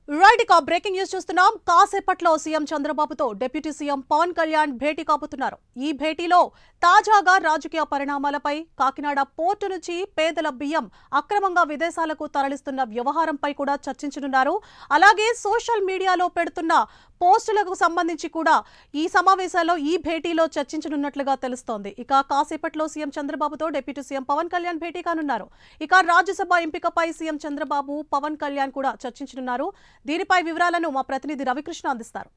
right ఇక breaking news చూస్తున్నాం కాసేపట్లో సీఎం చంద్రబాబుతో డిప్యూటీ సీఎం పవన్ కళ్యాణ్ భేటీ కాబోతున్నారు ఈ భేటీలో తాజాగా రాజకీయ పరిణామాలపై కాకినాడ పోర్టు నుంచి పేదల బియ్యం అక్రమంగా విదేశాలకు తరలిస్తున్న వ్యవహారంపై కూడా చర్చించనున్నారు అలాగే సోషల్ మీడియాలో పెడుతున్న పోస్టులకు సంబంధించి కూడా ఈ సమావేశాల్లో ఈ భేటీలో చర్చించనున్నట్లుగా తెలుస్తోంది ఇక కాసేపట్లో సీఎం చంద్రబాబుతో డిప్యూటీ సీఎం పవన్ కళ్యాణ్ భేటీ కానున్నారు ఇక రాజ్యసభ ఎంపికపై సీఎం చంద్రబాబు పవన్ కళ్యాణ్ కూడా చర్చించనున్నారు దీనిపై వివరాలను మా ప్రతినిధి రవికృష్ణ అందిస్తారు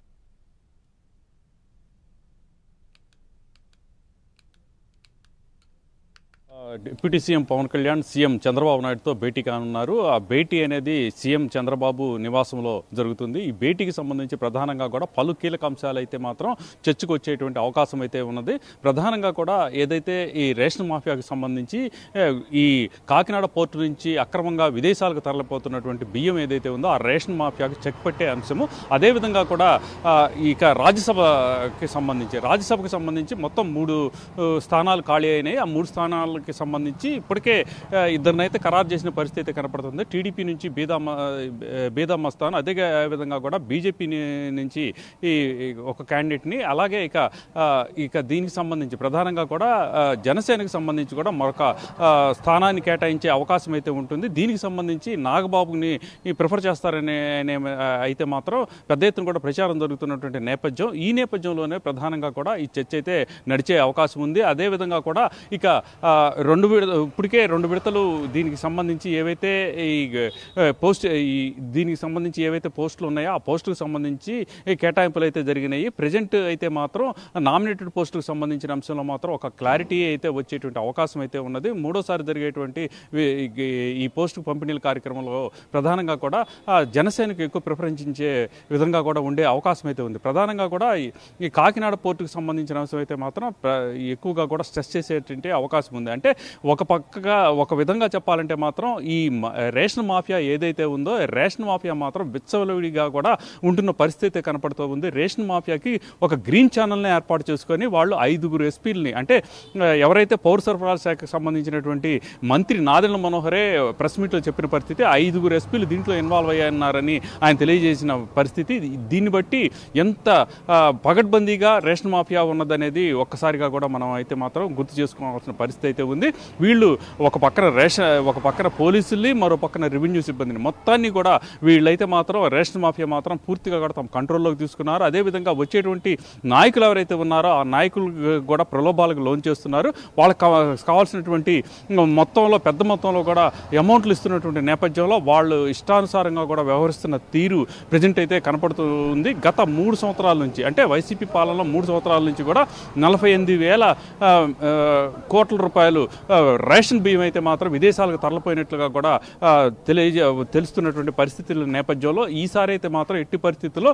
ఆ, deputy CM Pawan Kalyan CM Chandrababu నాయుడుతో భేటీ కానున్నారు ఆ భేటీ అనేది సీఎం చంద్రబాబు నివాసంలో జరుగుతుంది ఈ భేటీకి సంబంధించి ప్రధానంగా కూడా పలు కీలక అంశాలు అయితే మాత్రం చర్చకు వచ్చేటువంటి అవకాశం అయితే ఉన్నది ప్రధానంగా కూడా ఏదైతే ఈ రేషన్ మాఫియాకి సంబంధించి ఏ, ఈ కాకినాడ పోర్టు నుంచి అక్రమంగా విదేశాలకు తరలిపోతున్నటువంటి బియ్యం ఏదైతే ఉందో ఆ రేషన్ మాఫియాకి చెక్ పెట్టే అంశము అదేవిధంగా కూడా ఆ, ఇక రాజ్యసభకి సంబంధించి రాజ్యసభకి సంబంధించి మొత్తం మూడు ఆ, స్థానాలు ఖాళీ అయినాయి ఆ మూడు స్థానాలకి సంబంధించి ఇప్పటికే ఆ, ఇద్దరినైతే ఖరారు చేసిన పరిస్థితి అయితే కనపడుతుంది టీడీపీ నుంచి బీదా మ- బీదా మస్తాన్ అదే విధంగా కూడా బీజేపీ నుంచి ఈ ఈ ఒక క్యాండిడేట్ని అలాగే ఇక ఆ, ఇక దీనికి సంబంధించి ప్రధానంగా కూడా ఆ, జనసేనకి సంబంధించి కూడా మరొక ఆ, స్థానాన్ని కేటాయించే అవకాశం అయితే ఉంటుంది దీనికి సంబంధించి నాగబాబుని ప్రిఫర్ చేస్తారనే అనే, ఆ, అయితే మాత్రం పెద్ద ఎత్తున కూడా ప్రచారం జరుగుతున్నటువంటి నేపథ్యం ఈ నేపథ్యంలోనే ప్రధానంగా కూడా ఈ చర్చ అయితే నడిచే అవకాశం ఉంది అదేవిధంగా కూడా ఇక ఆ, రెండు విడత ఇప్పటికే రెండు విడతలు దీనికి సంబంధించి ఏవైతే ఈ ఆ, పోస్ట్ ఈ దీనికి సంబంధించి ఏవైతే పోస్టులు ఉన్నాయో ఆ పోస్టులకు సంబంధించి ఈ కేటాయింపులు అయితే జరిగినాయి ప్రజెంట్ అయితే మాత్రం నామినేటెడ్ పోస్టులకు సంబంధించిన అంశంలో మాత్రం ఒక క్లారిటీ అయితే వచ్చేటువంటి అవకాశం అయితే ఉన్నది మూడోసారి జరిగేటువంటి వి- ఈ- ఈ పోస్టు పంపిణీల కార్యక్రమంలో ప్రధానంగా కూడా ఆ, జనసేనకు ఎక్కువ ప్రిఫరెన్స్ ఇచ్చే విధంగా కూడా ఉండే అవకాశం అయితే ఉంది ప్రధానంగా కూడా ఈ- ఈ కాకినాడ పోర్టుకు సంబంధించిన అంశం అయితే మాత్రం ప్ర- ఎక్కువగా కూడా స్ట్రెస్ చేసేటువంటి అవకాశం ఉంది అంటే ఒక పక్కగా ఒక విధంగా చెప్పాలంటే మాత్రం ఈ మ- రేషన్ మాఫియా ఏదైతే ఉందో రేషన్ మాఫియా మాత్రం విచ్చలవిడిగా కూడా ఉంటున్న పరిస్థితి కనపడుతూ ఉంది రేషన్ మాఫియాకి ఒక గ్రీన్ ఛానల్ని ఏర్పాటు చేసుకొని వాళ్ళు ఐదుగురు ఎస్పీలని అంటే ఆ, ఎవరైతే పౌర సరఫరాల శాఖకు సంబంధించినటువంటి మంత్రి నాదెండ్ల మనోహరే ప్రెస్ మీట్లో చెప్పిన పరిస్థితి ఐదుగురు ఎస్పీలు దీంట్లో ఇన్వాల్వ్ అయ్యారని ఆయన తెలియజేసిన పరిస్థితి దీన్ని బట్టి ఎంత ఆ, పగడ్బందీగా రేషన్ మాఫియా ఉన్నదనేది ఒక్కసారిగా కూడా మనం అయితే మాత్రం గుర్తు చేసుకోవాల్సిన పరిస్థితి అయితే ఉంది వీళ్ళు ఒక పక్కన రేషన్ ఒక పక్కన పోలీసుల్ని మరో పక్కన రెవెన్యూ సిబ్బందిని మొత్తాన్ని కూడా వీళ్ళైతే మాత్రం రేషన్ మాఫియా మాత్రం పూర్తిగా కూడా తమ కంట్రోల్లోకి తీసుకున్నారు అదేవిధంగా వచ్చేటువంటి నాయకులు ఎవరైతే ఉన్నారో ఆ నాయకులు కూడా ప్రలోభాలకు లోన్ చేస్తున్నారు వాళ్ళకి కావ- కావాల్సినటువంటి మొత్తంలో పెద్ద మొత్తంలో కూడా అమౌంట్లు ఇస్తున్నటువంటి నేపథ్యంలో వాళ్ళు ఇష్టానుసారంగా కూడా వ్యవహరిస్తున్న తీరు ప్రజెంట్ అయితే కనపడుతూ ఉంది గత మూడు సంవత్సరాల నుంచి అంటే వైసీపీ పాలనలో మూడు సంవత్సరాల నుంచి కూడా నలభై ఎనిమిది వేల ఆ, ఆ, కోట్ల రూపాయలు ఆ, రేషన్ బియ్యం అయితే మాత్రం విదేశాలకు తరలిపోయినట్లుగా కూడా ఆ, తెలియజే తెలుస్తున్నటువంటి పరిస్థితుల నేపథ్యంలో ఈసారి అయితే మాత్రం ఎట్టి పరిస్థితుల్లో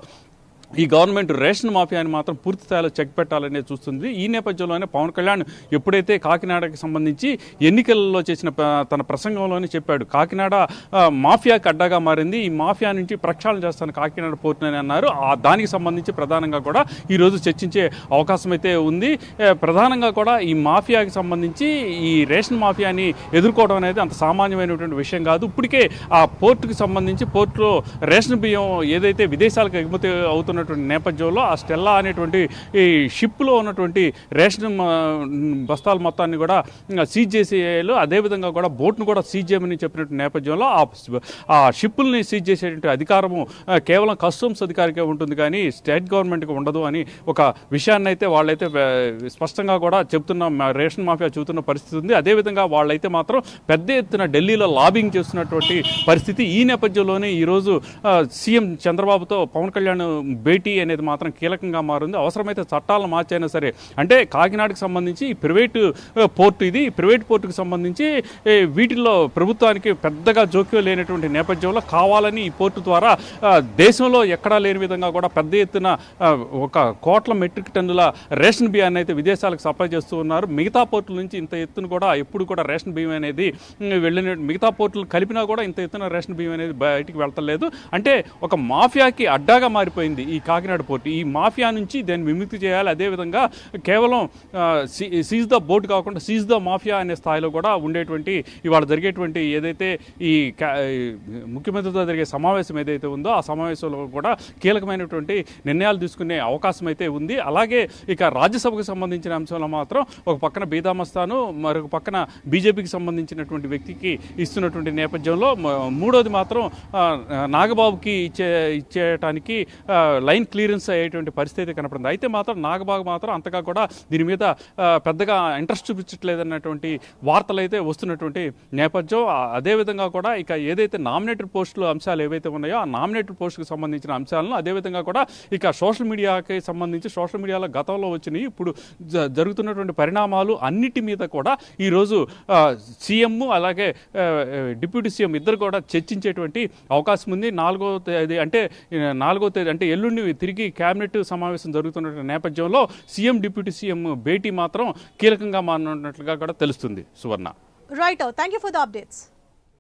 ఈ గవర్నమెంట్ రేషన్ మాఫియాని మాత్రం పూర్తి స్థాయిలో చెక్ పెట్టాలనే చూస్తుంది ఈ నేపథ్యంలోనే పవన్ కళ్యాణ్ ఎప్పుడైతే కాకినాడకి సంబంధించి ఎన్నికలలో చేసిన ప- తన ప్రసంగంలోనే చెప్పాడు కాకినాడ ఆ, మాఫియాకి అడ్డాగా మారింది ఈ మాఫియా నుంచి ప్రక్షాళన చేస్తాను కాకినాడ పోర్టుని అని అన్నారు ఆ దానికి సంబంధించి ప్రధానంగా కూడా ఈరోజు చర్చించే అవకాశం అయితే ఉంది ఏ, ప్రధానంగా కూడా ఈ మాఫియాకి సంబంధించి ఈ రేషన్ మాఫియాని ఎదుర్కోవడం అనేది అంత సామాన్యమైనటువంటి విషయం కాదు ఇప్పటికే ఆ పోర్టుకి సంబంధించి పోర్టులో రేషన్ బియ్యం ఏదైతే విదేశాలకు ఎగుమతి అవుతున్నటువంటి నేపథ్యంలో ఆ స్టెల్లా అనేటువంటి ఈ షిప్లో ఉన్నటువంటి రేషన్ మ- బస్తాల మొత్తాన్ని కూడా సీజ్ చేసేయాలి అదేవిధంగా కూడా బోట్ను కూడా సీజ్ చేయమని చెప్పినట్టు నేపథ్యంలో ఆ ఆ షిప్పుల్ని సీజ్ చేసేటువంటి అధికారము ఆ, కేవలం కస్టమ్స్ అధికారికే ఉంటుంది కానీ స్టేట్ గవర్నమెంట్కి ఉండదు అని ఒక విషయాన్ని అయితే వాళ్ళైతే ఆ, స్పష్టంగా కూడా చెప్తున్న మా- రేషన్ మాఫియా చూస్తున్న పరిస్థితి ఉంది అదేవిధంగా వాళ్ళైతే మాత్రం పెద్ద ఎత్తున ఢిల్లీలో లాబింగ్ చేస్తున్నటువంటి పరిస్థితి ఈ నేపథ్యంలోనే ఈరోజు ఆ, సీఎం చంద్రబాబుతో పవన్ కళ్యాణ్ భేటీ అనేది మాత్రం కీలకంగా మారింది అవసరమైతే చట్టాలను మార్చైనా సరే అంటే కాకినాడకు సంబంధించి ఈ ప్రైవేటు ఆ, పోర్టు ఇది ఈ ప్రైవేట్ పోర్టుకు సంబంధించి ఏ, వీటిల్లో ప్రభుత్వానికి పెద్దగా జోక్యం లేనటువంటి నేపథ్యంలో కావాలని ఈ పోర్టు ద్వారా ఆ, దేశంలో ఎక్కడా లేని విధంగా కూడా పెద్ద ఎత్తున ఆ, ఒక కోట్ల మెట్రిక్ టన్నుల రేషన్ బియ్యాన్ని అయితే విదేశాలకు సప్లై చేస్తూ ఉన్నారు మిగతా పోర్టుల నుంచి ఇంత ఎత్తున కూడా ఎప్పుడు కూడా రేషన్ బియ్యం అనేది ఉమ్, వెళ్ళిన మిగతా పోర్టులు కలిపినా కూడా ఇంత ఎత్తున రేషన్ బియ్యం అనేది బయటికి వెళ్తలేదు అంటే ఒక మాఫియాకి అడ్డాగా మారిపోయింది ఈ కాకినాడ పోర్టు ఈ మాఫియా నుంచి దాన్ని విముక్తి చేయాలి అదేవిధంగా కేవలం ఆ, సీ- సీజ్ ద బోట్ కాకుండా సీజ్ ద మాఫియా అనే స్థాయిలో కూడా ఉండేటువంటి ఇవాళ జరిగేటువంటి ఏదైతే ఈ కా- ఈ ముఖ్యమంత్రితో జరిగే సమావేశం ఏదైతే ఉందో ఆ సమావేశంలో కూడా కీలకమైనటువంటి నిర్ణయాలు తీసుకునే అవకాశం అయితే ఉంది అలాగే ఇక రాజ్యసభకు సంబంధించిన అంశంలో మాత్రం ఒక పక్కన బీదామస్తాను మరొక పక్కన బీజేపీకి సంబంధించినటువంటి వ్యక్తికి ఇస్తున్నటువంటి నేపథ్యంలో మ- మూడోది మాత్రం ఆ, నాగబాబుకి ఇచ్చే ఇచ్చేయటానికి ఆ, లైన్ క్లియరెన్స్ అయ్యేటువంటి పరిస్థితి కనపడింది అయితే మాత్రం నాగబాబు మాత్రం అంతగా కూడా దీని మీద ఆ, పెద్దగా ఇంట్రెస్ట్ చూపించట్లేదన్నటువంటి వార్తలు అయితే వస్తున్నటువంటి నేపథ్యం ఆ, అదేవిధంగా కూడా ఇక ఏదైతే నామినేటెడ్ పోస్టులు అంశాలు ఏవైతే ఉన్నాయో ఆ నామినేటెడ్ పోస్టుకు సంబంధించిన అంశాలను అదేవిధంగా కూడా ఇక సోషల్ మీడియాకి సంబంధించి సోషల్ మీడియాలో గతంలో వచ్చినాయి ఇప్పుడు జ- జరుగుతున్నటువంటి పరిణామాలు అన్నిటి మీద కూడా ఈరోజు సీఎం అలాగే ఆ, ఆ, డిప్యూటీ సీఎం ఇద్దరు కూడా చర్చించేటువంటి అవకాశం ఉంది నాలుగో తేదీ అంటే ఆ, నాలుగో తేదీ అంటే ఎల్లుండి తిరిగి కేబినెట్ సమావేశం జరుగుతున్న నేపథ్యంలో సీఎం డిప్యూటీ సీఎం భేటీ మాత్రం కీలకంగా మారినట్లుగా కూడా తెలుస్తుంది Suvarna right thank you for the updates